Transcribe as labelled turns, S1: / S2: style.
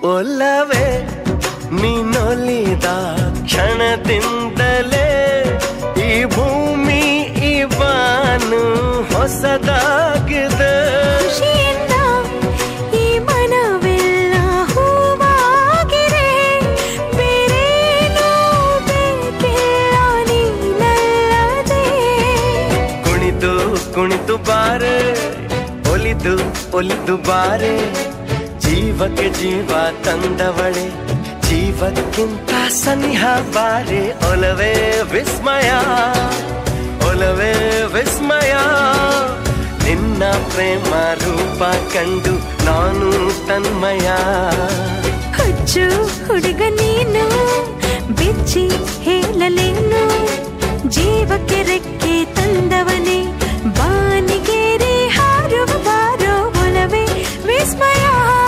S1: ಒಲ್ಲವೇ ನೀನೊಲಿದ ಕ್ಷಣದಿಂದಲೇ ಈ ಭೂಮಿ ಈ ಬಾನು ಹೊಸದಾಗಿದೆ
S2: ಖುಷಿಯಿಂದ ಈ ಮನವೆಲ್ಲ ಹೂವಾಗಿದೆ ಬೇರೇನೂ ಬೇಕಿಲ್ಲ ನೀನಲ್ಲದೆ
S1: ಕುಣಿದು ಕುಣಿದು ಬಾರೆ ಒಲಿದು ಒಲಿದು ಬಾರೆ ಜೀವಕ್ಕೆ ಜೀವ ತಂದವಳೆ ಜೀವಕ್ಕಿಂತ ಸನಿಹ ಬಾರೆ ಒಲವೇ ವಿಸ್ಮಯ ಒಲವೇ ವಿಸ್ಮಯ ನಿನ್ನ ಪ್ರೇಮ ರೂಪ ಕಂಡು ನಾನು ತನ್ಮಯ
S2: ಹುಚ್ಚು ಹುಡುಗ ನೀನು ಬಿಚ್ಚಿ ಹೇಳಲೇನು ಜೀವಕ್ಕೆ ರೆಕ್ಕೆ ತಂದವನೇ ಬಾನಿಗೇರಿ ಹಾರುವ ಬಾರೋ ಒಲವೇ ವಿಸ್ಮಯ